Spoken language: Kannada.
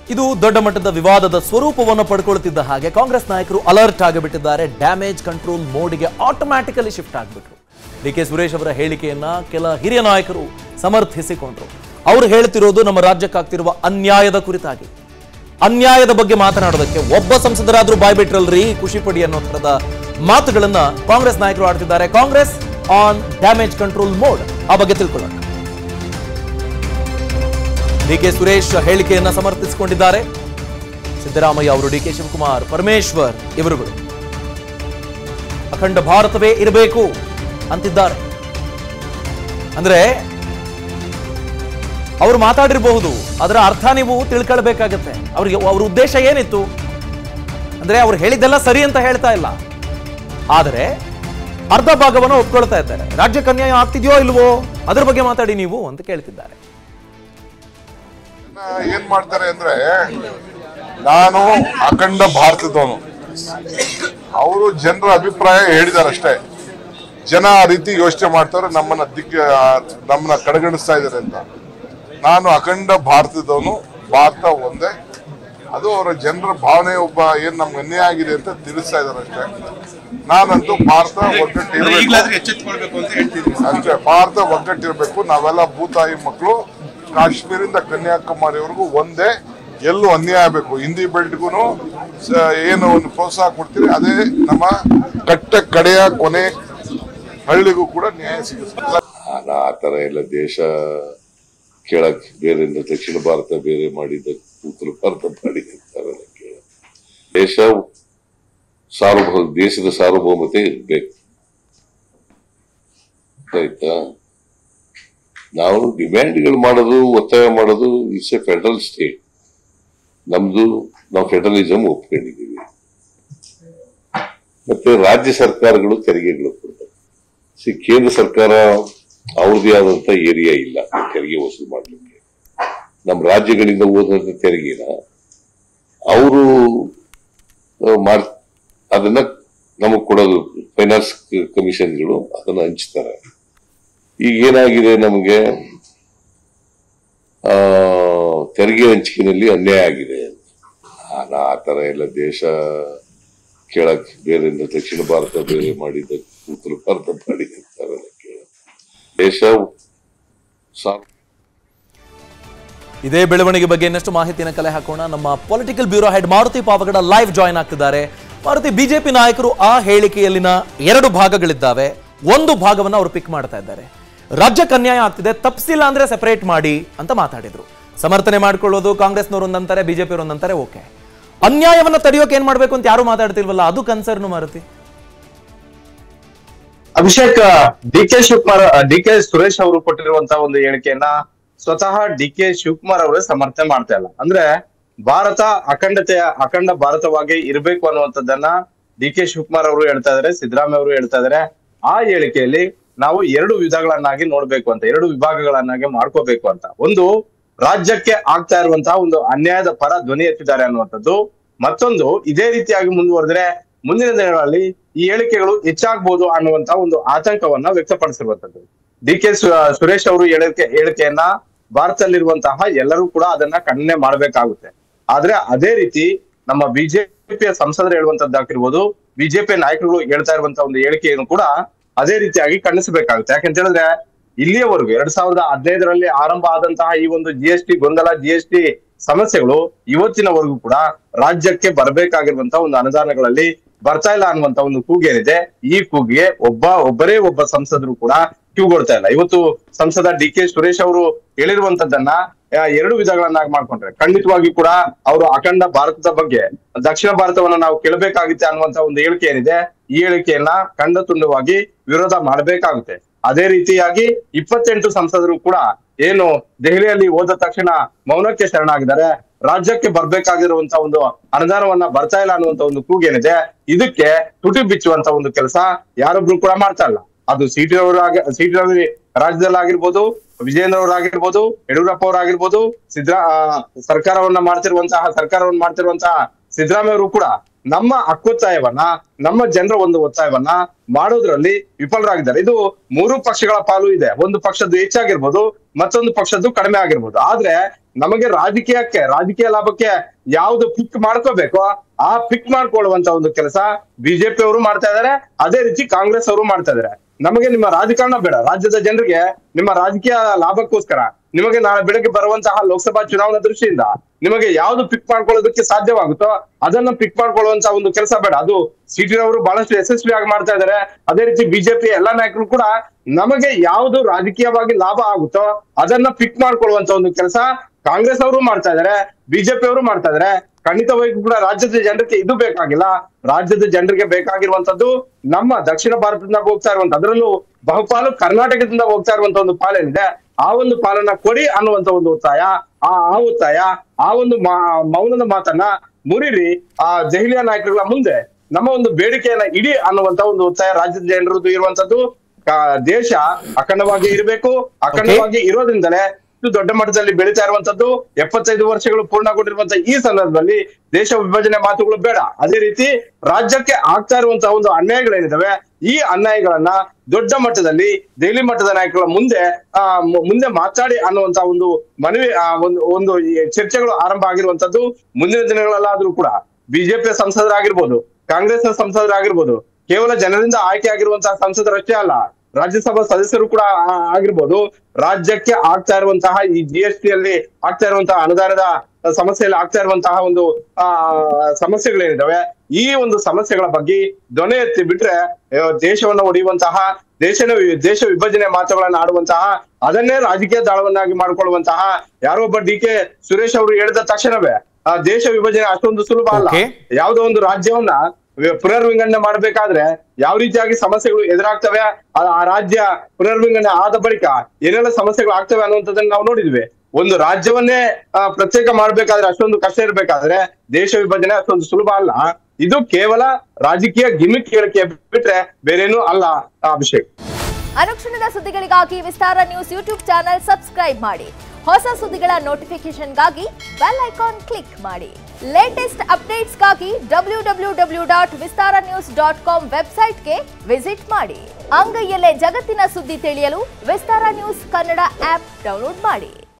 ಇದು ದೊಡ್ಡ ಮಟ್ಟದ ವಿವಾದದ ಸ್ವರೂಪವನ್ನು ಪಡ್ಕೊಳ್ತಿದ್ದ ಹಾಗೆ ಕಾಂಗ್ರೆಸ್ ನಾಯಕರು ಅಲರ್ಟ್ ಆಗಿಬಿಟ್ಟಿದ್ದಾರೆ ಡ್ಯಾಮೇಜ್ ಕಂಟ್ರೋಲ್ ಮೋಡ್ಗೆ ಆಟೋಮ್ಯಾಟಿಕಲಿ ಶಿಫ್ಟ್ ಆಗಿಬಿಟ್ರು ಡಿ ಕೆ ಸುರೇಶ್ ಅವರ ಹೇಳಿಕೆಯನ್ನ ಕೆಲ ಹಿರಿಯ ನಾಯಕರು ಸಮರ್ಥಿಸಿಕೊಂಡ್ರು ಅವರು ಹೇಳ್ತಿರೋದು ನಮ್ಮ ರಾಜ್ಯಕ್ಕಾಗ್ತಿರುವ ಅನ್ಯಾಯದ ಕುರಿತಾಗಿ ಅನ್ಯಾಯದ ಬಗ್ಗೆ ಮಾತನಾಡೋದಕ್ಕೆ ಒಬ್ಬ ಸಂಸದರಾದ್ರೂ ಬಾಯ್ಬಿಟ್ರಲ್ರಿ ಖುಷಿ ಪಡಿ ಅನ್ನೋ ಥರದ ಮಾತುಗಳನ್ನ ಕಾಂಗ್ರೆಸ್ ನಾಯಕರು ಆಡ್ತಿದ್ದಾರೆ Congress on damage control mode ಆ ಬಗ್ಗೆ ತಿಳ್ಕೊಳ್ಳೋಣ ಡಿ ಕೆ ಸುರೇಶ್ ಹೇಳಿಕೆಯನ್ನ ಸಮರ್ಥಿಸಿಕೊಂಡಿದ್ದಾರೆ ಸಿದ್ದರಾಮಯ್ಯ ಅವರು ಡಿ ಕೆ ಶಿವಕುಮಾರ್ ಪರಮೇಶ್ವರ್ ಇವರುಗಳು ಅಖಂಡ ಭಾರತವೇ ಇರಬೇಕು ಅಂತಿದ್ದಾರೆ ಅಂದ್ರೆ ಅವರು ಮಾತಾಡಿರಬಹುದು ಅದರ ಅರ್ಥ ನೀವು ತಿಳ್ಕೊಳ್ಬೇಕಾಗತ್ತೆ ಅವ್ರಿಗೆ ಅವ್ರ ಉದ್ದೇಶ ಏನಿತ್ತು ಅಂದ್ರೆ ಅವ್ರು ಹೇಳಿದ್ದೆಲ್ಲ ಸರಿ ಅಂತ ಹೇಳ್ತಾ ಇಲ್ಲ ಆದರೆ ಅರ್ಧ ಭಾಗವನ್ನು ಒಪ್ಕೊಳ್ತಾ ಇದ್ದಾರೆ ರಾಜ್ಯಕ್ಕೆ ಅನ್ಯಾಯ ಆಗ್ತಿದೆಯೋ ಇಲ್ವೋ ಅದ್ರ ಬಗ್ಗೆ ಮಾತಾಡಿ ನೀವು ಅಂತ ಕೇಳ್ತಿದ್ದಾರೆ ಏನ್ ಮಾಡ್ತಾರೆ ಅಂದ್ರೆ ನಾನು ಅಖಂಡ ಭಾರತದವನು ಅವರು ಜನರ ಅಭಿಪ್ರಾಯ ಹೇಳಿದಾರೆ ಅಷ್ಟೇ ಜನ ಆ ರೀತಿ ಯೋಚನೆ ಮಾಡ್ತಾರೆ ನಮ್ಮನ್ನ ದಿಕ್ಕ ನಮ್ಮನ್ನ ಕಡೆಗಣಿಸ್ತಾ ಇದ್ದಾರೆ ಅಂತ ನಾನು ಅಖಂಡ ಭಾರತದವನು ಭಾರತ ಒಂದೇ ಅದು ಅವರ ಜನರ ಭಾವನೆ ಒಬ್ಬ ಏನ್ ನಮ್ಗೆ ಅನ್ಯಾಯ ಆಗಿದೆ ಅಂತ ತಿಳಿಸ್ತಾ ಇದಾರೆ ಅಷ್ಟೇ ನಾನಂತೂ ಭಾರತ ಒಗ್ಗಟ್ಟಿರ್ಬೇಕು ಈಗಲಾದ್ರೂ ಎಚ್ಚೆತ್ತುಕೊಳ್ಬೇಕು ಅಂತ ಹೇಳ್ತಿದ್ವಿ ಅಷ್ಟೇ ಭಾರತ ಒಗ್ಗಟ್ಟಿರ್ಬೇಕು ನಾವೆಲ್ಲ ಭೂತಾಯಿ ಮಕ್ಕಳು ಕಾಶ್ಮೀರಿಂದ ಕನ್ಯಾಕುಮಾರಿವರೆಗೂ ಒಂದೇ ಎಲ್ಲೂ ಅನ್ಯಾಯ ಆಗಬೇಕು ಹಿಂದಿ ಬೆಲ್ಟ್ಗೂ ಏನು ಒಂದು ಪ್ರೋತ್ಸಾಹ ಕೊಡ್ತೀರಿ ಅದೇ ನಮ್ಮ ಕಟ್ಟ ಕಡೆಯ ಕೊನೆ ಹಳ್ಳಿಗೂ ಕೂಡ ನ್ಯಾಯ ಸಿಗುತ್ತೆ ನಾನು ಆ ತರ ಎಲ್ಲ ದೇಶ ಕೇಳಕ್ ಬೇರೆ ದಕ್ಷಿಣ ಭಾರತ ಬೇರೆ ಮಾಡಿದ ಉತ್ತರ ಭಾರತ ಮಾಡಿರ್ತಾರಲ್ಲ ಕೇಳ ದೇಶ ಸಾರ್ವಭೌಮ ದೇಶದ ಸಾರ್ವಭೌಮತೆ ಇರ್ಬೇಕು ಆಯ್ತಾ ನಾವು ಡಿಮ್ಯಾಂಡ್ಗಳು ಮಾಡೋದು ಒತ್ತಾಯ ಮಾಡೋದು ಇಟ್ಸ್ ಎ ಫೆಡರಲ್ ಸ್ಟೇಟ್ ನಮ್ದು ನಾವು ಫೆಡರಲಿಸಂ ಒಪ್ಕೊಂಡಿದ್ದೀವಿ ಮತ್ತೆ ರಾಜ್ಯ ಸರ್ಕಾರಗಳು ತೆರಿಗೆಗಳು ಕೊಡ್ತಾರೆ ಸಿ ಕೇಂದ್ರ ಸರ್ಕಾರ ಅವ್ರದೇ ಆದಂತ ಏರಿಯಾ ಇಲ್ಲ ತೆರಿಗೆ ವಸೂಲು ಮಾಡ್ಲಿಕ್ಕೆ ನಮ್ಮ ರಾಜ್ಯಗಳಿಂದ ಹೋದಂತ ತೆರಿಗೆನ ಅವರು ಮಾಡ್ ಅದನ್ನ ನಮಗ್ ಕೊಡೋದು ಫೈನಾನ್ಸ್ ಕಮಿಷನ್ಗಳು ಅದನ್ನ ಹಂಚ್ತಾರೆ ಈಗ ಏನಾಗಿದೆ ನಮಗೆ ಆ ತೆರಿಗೆ ಹಂಚಿಕೆನಲ್ಲಿ ಅನ್ಯಾಯ ಆಗಿದೆ ನಾನು ಆ ತರ ಎಲ್ಲ ದೇಶ ಕೇಳಕ್ ಬೇರೆ ದಕ್ಷಿಣ ಭಾರತ ಬೇರೆ ಮಾಡಿದ ಉತ್ತರ ಭಾರತ ಮಾಡಿರ್ತಾರಲ್ಲ ಕೇಳ ದೇಶ ಸಾರ್ವ ಇದೇ ಬೆಳವಣಿಗೆ ಬಗ್ಗೆ ಇನ್ನಷ್ಟು ಮಾಹಿತಿಯನ್ನು ಕಲೆ ಹಾಕೋಣ ನಮ್ಮ political bureau head Maruti Pavagada live join ಆಗ್ತಿದ್ದಾರೆ ಮಾರುತಿ ಬಿಜೆಪಿ ನಾಯಕರು ಆ ಹೇಳಿಕೆಯಲ್ಲಿನ ಎರಡು ಭಾಗಗಳಿದ್ದಾವೆ ಒಂದು ಭಾಗವನ್ನು ಅವರು ಪಿಕ್ ಮಾಡ್ತಾ ಇದ್ದಾರೆ ರಾಜ್ಯಕ್ಕೆ ಅನ್ಯಾಯ ಆಗ್ತಿದೆ ತಪ್ಸಿಲ್ಲ ಅಂದ್ರೆ ಸೆಪರೇಟ್ ಮಾಡಿ ಅಂತ ಮಾತಾಡಿದ್ರು ಸಮರ್ಥನೆ ಮಾಡ್ಕೊಳ್ಳೋದು ಕಾಂಗ್ರೆಸ್ನವರು ಒಂದಂತಾರೆ ಬಿಜೆಪಿ ಒಂದಂತಾರೆ ಓಕೆ ಅನ್ಯಾಯವನ್ನ ತಡೆಯೋಕೆ ಏನ್ ಮಾಡ್ಬೇಕು ಅಂತ ಯಾರು ಮಾತಾಡ್ತಿಲ್ವಲ್ಲ ಅದು concern Maruti Abhishek D K Shivakumar D K Suresh ಅವರು ಕೊಟ್ಟಿರುವಂತಹ ಒಂದು ಹೇಳಿಕೆಯನ್ನ ಸ್ವತಃ ಡಿ ಕೆ ಶಿವಕುಮಾರ್ ಅವರೇ ಸಮರ್ಥನೆ ಮಾಡ್ತಾ ಇಲ್ಲ ಅಂದ್ರೆ ಭಾರತ ಅಖಂಡತೆಯ ಅಖಂಡ ಭಾರತವಾಗಿ ಇರಬೇಕು ಅನ್ನುವಂಥದ್ದನ್ನ ಡಿ ಕೆ ಶಿವಕುಮಾರ್ ಅವರು ಹೇಳ್ತಾ ಇದಾರೆ ಸಿದ್ದರಾಮಯ್ಯ ಅವರು ಹೇಳ್ತಾ ಇದಾರೆ ಆ ಹೇಳಿಕೆಯಲ್ಲಿ ನಾವು ಎರಡು ವಿಧಗಳನ್ನಾಗಿ ನೋಡ್ಬೇಕು ಅಂತ ಎರಡು ವಿಭಾಗಗಳನ್ನಾಗಿ ಮಾಡ್ಕೋಬೇಕು ಅಂತ ಒಂದು ರಾಜ್ಯಕ್ಕೆ ಆಗ್ತಾ ಇರುವಂತಹ ಒಂದು ಅನ್ಯಾಯದ ಪರ ಧ್ವನಿ ಎತ್ತಿದ್ದಾರೆ ಅನ್ನುವಂಥದ್ದು ಮತ್ತೊಂದು ಇದೇ ರೀತಿಯಾಗಿ ಮುಂದುವರೆದ್ರೆ ಮುಂದಿನ ದಿನಗಳಲ್ಲಿ ಈ ಹೇಳಿಕೆಗಳು ಹೆಚ್ಚಾಗ್ಬೋದು ಅನ್ನುವಂತ ಒಂದು ಆತಂಕವನ್ನ ವ್ಯಕ್ತಪಡಿಸಿರುವಂತದ್ದು ಡಿ ಕೆ ಸುರೇಶ್ ಅವರು ಹೇಳಿಕೆ ಹೇಳಿಕೆಯನ್ನ ಭಾರತದಲ್ಲಿರುವಂತಹ ಎಲ್ಲರೂ ಕೂಡ ಅದನ್ನ ಖಂಡನೆ ಮಾಡ್ಬೇಕಾಗುತ್ತೆ ಆದ್ರೆ ಅದೇ ರೀತಿ ನಮ್ಮ ಬಿಜೆಪಿಯ ಸಂಸದರು ಹೇಳುವಂತದ್ದಾಗಿರ್ಬೋದು ಬಿಜೆಪಿ ನಾಯಕರುಗಳು ಹೇಳ್ತಾ ಇರುವಂತಹ ಒಂದು ಹೇಳಿಕೆಯನ್ನು ಕೂಡ ಅದೇ ರೀತಿಯಾಗಿ ಖಂಡಿಸಬೇಕಾಗುತ್ತೆ ಯಾಕಂತ ಹೇಳಿದ್ರೆ ಇಲ್ಲಿಯವರೆಗೂ ಎರಡ್ ಸಾವಿರದ ಹದಿನೈದರಲ್ಲಿ ಆರಂಭ ಆದಂತಹ ಈ ಒಂದು ಜಿ ಎಸ್ ಟಿ ಗೊಂದಲ ಜಿ ಎಸ್ ಟಿ ಸಮಸ್ಯೆಗಳು ಇವತ್ತಿನವರೆಗೂ ಕೂಡ ರಾಜ್ಯಕ್ಕೆ ಬರಬೇಕಾಗಿರುವಂತಹ ಒಂದು ಅನುದಾನಗಳಲ್ಲಿ ಬರ್ತಾ ಇಲ್ಲ ಅನ್ನುವಂತ ಒಂದು ಕೂಗೇನಿದೆ ಈ ಕೂಗಿಗೆ ಒಬ್ಬ ಒಬ್ಬರೇ ಒಬ್ಬ ಸಂಸದರು ಕೂಡ ಕಿವುಗೊಳ್ತಾ ಇಲ್ಲ ಇವತ್ತು ಸಂಸದ ಡಿ ಕೆ ಸುರೇಶ್ ಅವರು ಹೇಳಿರುವಂತದ್ದನ್ನ ಆ, ಎರಡು ವಿಧಗಳನ್ನಾಗಿ ಮಾಡ್ಕೊಂಡ್ರೆ ಖಂಡಿತವಾಗಿ ಕೂಡ ಅವರು ಅಖಂಡ ಭಾರತದ ಬಗ್ಗೆ ದಕ್ಷಿಣ ಭಾರತವನ್ನ ನಾವು ಕೇಳಬೇಕಾಗುತ್ತೆ ಅನ್ನುವಂತ ಒಂದು ಹೇಳಿಕೆ ಏನಿದೆ ಈ ಹೇಳಿಕೆಯನ್ನ ಖಂಡ ತುಂಡವಾಗಿ ವಿರೋಧ ಮಾಡಬೇಕಾಗುತ್ತೆ ಅದೇ ರೀತಿಯಾಗಿ ಇಪ್ಪತ್ತೆಂಟು ಸಂಸದರು ಕೂಡ ಏನು ದೆಹಲಿಯಲ್ಲಿ ಹೋದ ತಕ್ಷಣ ಮೌನಕ್ಕೆ ಶರಣಾಗಿದ್ದಾರೆ ರಾಜ್ಯಕ್ಕೆ ಬರ್ಬೇಕಾಗಿರುವಂತ ಒಂದು ಅನುದಾನವನ್ನ ಬರ್ತಾ ಇಲ್ಲ ಅನ್ನುವಂತ ಒಂದು ಕೂಗೇನಿದೆ ಇದಕ್ಕೆ ತುಟಿ ಬಿಚ್ಚುವಂತ ಒಂದು ಕೆಲಸ ಯಾರೊಬ್ರು ಕೂಡ ಮಾಡ್ತಾ ಇಲ್ಲ ಅದು ಸಿಟಿ ಅವರಾಗ ಸಿಟಿ ರವಿ ರಾಜ್ಯದಲ್ಲಾಗಿರ್ಬೋದು ವಿಜೇಂದ್ರ ಅವರಾಗಿರ್ಬೋದು ಯಡಿಯೂರಪ್ಪ ಅವರಾಗಿರ್ಬೋದು ಸಿದ್ದರಾ ಆ, ಸರ್ಕಾರವನ್ನ ಮಾಡ್ತಿರುವಂತಹ ಸರ್ಕಾರವನ್ನ ಮಾಡ್ತಿರುವಂತಹ ಸಿದ್ದರಾಮಯ್ಯ ಅವರು ಕೂಡ ನಮ್ಮ ಹಕ್ಕೊತ್ತಾಯವನ್ನ ನಮ್ಮ ಜನರ ಒಂದು ಒತ್ತಾಯವನ್ನ ಮಾಡೋದ್ರಲ್ಲಿ ವಿಫಲರಾಗಿದ್ದಾರೆ ಇದು ಮೂರು ಪಕ್ಷಗಳ ಪಾಲು ಇದೆ ಒಂದು ಪಕ್ಷದ್ದು ಹೆಚ್ಚಾಗಿರ್ಬೋದು ಮತ್ತೊಂದು ಪಕ್ಷದ್ದು ಕಡಿಮೆ ಆಗಿರ್ಬೋದು ಆದ್ರೆ ನಮಗೆ ರಾಜಕೀಯಕ್ಕೆ ರಾಜಕೀಯ ಲಾಭಕ್ಕೆ ಯಾವ್ದು ಪಿಕ್ ಮಾಡ್ಕೋಬೇಕೋ ಆ ಪಿಕ್ ಮಾಡ್ಕೊಳ್ಳುವಂತ ಒಂದು ಕೆಲಸ ಬಿಜೆಪಿ ಅವರು ಮಾಡ್ತಾ ಇದಾರೆ ಅದೇ ರೀತಿ ಕಾಂಗ್ರೆಸ್ ಅವರು ಮಾಡ್ತಾ ಇದಾರೆ ನಮಗೆ ನಿಮ್ಮ ರಾಜಕಾರಣ ಬೇಡ ರಾಜ್ಯದ ಜನರಿಗೆ ನಿಮ್ಮ ರಾಜಕೀಯ ಲಾಭಕ್ಕೋಸ್ಕರ ನಿಮಗೆ ನಾಳೆ ಬೆಳಗ್ಗೆ ಬರುವಂತಹ ಲೋಕಸಭಾ ಚುನಾವಣಾ ದೃಷ್ಟಿಯಿಂದ ನಿಮಗೆ ಯಾವ್ದು ಪಿಕ್ ಮಾಡ್ಕೊಳ್ಳೋದಕ್ಕೆ ಸಾಧ್ಯವಾಗುತ್ತೋ ಅದನ್ನ ಪಿಕ್ ಮಾಡ್ಕೊಳ್ಳುವಂತ ಒಂದು ಕೆಲಸ ಬೇಡ ಅದು ಸಿಟಿ ಅವರು ಬಹಳಷ್ಟು ಯಶಸ್ವಿಯಾಗಿ ಮಾಡ್ತಾ ಇದ್ದಾರೆ ಅದೇ ರೀತಿ ಬಿಜೆಪಿ ಎಲ್ಲಾ ನಾಯಕರು ಕೂಡ ನಮಗೆ ಯಾವ್ದು ರಾಜಕೀಯವಾಗಿ ಲಾಭ ಆಗುತ್ತೋ ಅದನ್ನ ಪಿಕ್ ಮಾಡ್ಕೊಳ್ಳುವಂತ ಒಂದು ಕೆಲಸ ಕಾಂಗ್ರೆಸ್ ಅವರು ಮಾಡ್ತಾ ಇದಾರೆ ಬಿಜೆಪಿ ಅವರು ಮಾಡ್ತಾ ಇದಾರೆ ಖಂಡಿತವಾಗಿ ಕೂಡ ರಾಜ್ಯದ ಜನರಿಗೆ ಇದು ಬೇಕಾಗಿಲ್ಲ ರಾಜ್ಯದ ಜನರಿಗೆ ಬೇಕಾಗಿರುವಂತದ್ದು ನಮ್ಮ ದಕ್ಷಿಣ ಭಾರತದಿಂದ ಹೋಗ್ತಾ ಇರುವಂತ ಅದರಲ್ಲೂ ಬಹುಪಾಲು ಕರ್ನಾಟಕದಿಂದ ಹೋಗ್ತಾ ಇರುವಂತ ಒಂದು ಪಾಲೇನಿದೆ ಆ ಒಂದು ಪಾಲನ್ನ ಕೊಡಿ ಅನ್ನುವಂತ ಒಂದು ಒತ್ತಾಯ ಆ ಆ ಒತ್ತಾಯ ಆ ಒಂದು ಮಾ- ಮೌನದ ಮಾತನ್ನ ಮುರಿರಿ ಆ ದೆಹಲಿಯ ನಾಯಕರುಗಳ ಮುಂದೆ ನಮ್ಮ ಒಂದು ಬೇಡಿಕೆಯನ್ನ ಇಡಿ ಅನ್ನುವಂತ ಒಂದು ಒತ್ತಾಯ ರಾಜ್ಯದ ಜನರದ್ದು ಇರುವಂತದ್ದು ಕಾ- ದೇಶ ಅಖಂಡವಾಗಿ ಇರಬೇಕು ಅಖಂಡವಾಗಿ ಇರೋದ್ರಿಂದಲೇ ಇಷ್ಟು ದೊಡ್ಡ ಮಟ್ಟದಲ್ಲಿ ಬೆಳೀತಾ ಇರುವಂತದ್ದು ಎಪ್ಪತ್ತೈದು ವರ್ಷಗಳು ಪೂರ್ಣಗೊಂಡಿರುವಂತ ಈ ಸಂದರ್ಭದಲ್ಲಿ ದೇಶ ವಿಭಜನೆ ಮಾತುಗಳು ಬೇಡ ಅದೇ ರೀತಿ ರಾಜ್ಯಕ್ಕೆ ಆಗ್ತಾ ಇರುವಂತಹ ಒಂದು ಅನ್ಯಾಯಗಳೇನಿದಾವೆ ಈ ಅನ್ಯಾಯಗಳನ್ನ ದೊಡ್ಡ ಮಟ್ಟದಲ್ಲಿ ದೆಹಲಿ ಮಟ್ಟದ ನಾಯಕರ ಮುಂದೆ ಆ ಮು- ಮುಂದೆ ಮಾತಾಡಿ ಅನ್ನುವಂತ ಒಂದು ಮನವಿ ಆ, ಒಂದು ಒಂದು ಈ ಚರ್ಚೆಗಳು ಆರಂಭ ಆಗಿರುವಂತದ್ದು ಮುಂದಿನ ದಿನಗಳಲ್ಲಾದ್ರೂ ಕೂಡ ಬಿಜೆಪಿಯ ಸಂಸದರಾಗಿರ್ಬೋದು ಕಾಂಗ್ರೆಸ್ನ ಸಂಸದರಾಗಿರ್ಬೋದು ಕೇವಲ ಜನರಿಂದ ಆಯ್ಕೆ ಆಗಿರುವಂತಹ ಸಂಸದರಷ್ಟೇ ಅಲ್ಲ ರಾಜ್ಯಸಭಾ ಸದಸ್ಯರು ಕೂಡ ಆ- ಆಗಿರ್ಬೋದು ರಾಜ್ಯಕ್ಕೆ ಆಗ್ತಾ ಇರುವಂತಹ ಈ ಜಿ ಎಸ್ ಟಿ ಅಲ್ಲಿ ಆಗ್ತಾ ಇರುವಂತಹ ಅನುದಾನದ ಸಮಸ್ಯೆಯಲ್ಲಿ ಆಗ್ತಾ ಇರುವಂತಹ ಒಂದು ಆ ಸಮಸ್ಯೆಗಳೇನಿದಾವೆ ಈ ಒಂದು ಸಮಸ್ಯೆಗಳ ಬಗ್ಗೆ ಧ್ವನಿ ಎತ್ತಿ ಬಿಟ್ರೆ ಆ, ದೇಶವನ್ನ ಒಡೆಯುವಂತಹ ದೇಶನ ವಿ- ದೇಶ ವಿಭಜನೆ ಮಾತುಗಳನ್ನ ಆಡುವಂತಹ ಅದನ್ನೇ ರಾಜಕೀಯ ದಾಳವನ್ನಾಗಿ ಮಾಡ್ಕೊಳ್ಳುವಂತಹ ಯಾರೋ ಒಬ್ಬ ಡಿ ಕೆ ಸುರೇಶ್ ಅವರು ಹೇಳಿದ ತಕ್ಷಣವೇ ಆ ದೇಶ ವಿಭಜನೆ ಅಷ್ಟೊಂದು ಸುಲಭ ಅಲ್ಲ Okay. ಯಾವುದೋ ಒಂದು ರಾಜ್ಯವನ್ನ ವಿ- ಪುನರ್ವಿಂಗಡಣೆ ಮಾಡ್ಬೇಕಾದ್ರೆ ಯಾವ ರೀತಿಯಾಗಿ ಸಮಸ್ಯೆಗಳು ಎದುರಾಗ್ತವೆ ಆ- ಆ ರಾಜ್ಯ ಪುನರ್ವಿಂಗಡಣೆ ಆದ ಬಳಿಕ ಏನೆಲ್ಲ ಸಮಸ್ಯೆಗಳು ಆಗ್ತವೆ ಅನ್ನುವಂಥದ್ದನ್ನ ನಾವು ನೋಡಿದ್ವಿ ಒಂದು ರಾಜ್ಯವನ್ನೇ ಆ, ಪ್ರತ್ಯೇಕ ಮಾಡ್ಬೇಕಾದ್ರೆ ಅಷ್ಟೊಂದು ಕಷ್ಟ ಇರ್ಬೇಕಾದ್ರೆ ದೇಶ ವಿಭಜನೆ ಅಷ್ಟೊಂದು ಸುಲಭ ಅಲ್ಲ ಇದು ಕೇವಲ ರಾಜಕೀಯ ಗಿಮಿಕ್ ಹೇಳಿಕೆ ಬಿಟ್ರೆ ಬೇರೇನೂ ಅಲ್ಲ ಆ, ಅಭಿಷೇಕ್ ಅನುಕ್ಷಣದ ಸುದ್ದಿಗಳಿಗಾಗಿ Vistara news YouTube channel subscribe ಮಾಡಿ ಹೊಸ ಸುದ್ದಿಗಳ ನೋಟಿಫಿಕೇಶನ್ಗಾಗಿ ಬೆಲ್ ಐಕಾನ್ ಕ್ಲಿಕ್ ಮಾಡಿ ಲೇಟೆಸ್ಟ್ ಅಪ್ಡೇಟ್ಸ್ಗಾಗಿ W W W dot Vistara news dot com ವೆಬ್ಸೈಟ್ಗೆ ವಿಸಿಟ್ ಮಾಡಿ ಅಂಗೈಯಲ್ಲೇ ಜಗತ್ತಿನ ಸುದ್ದಿ ತಿಳಿಯಲು Vistara news Kannada app download ಮಾಡಿ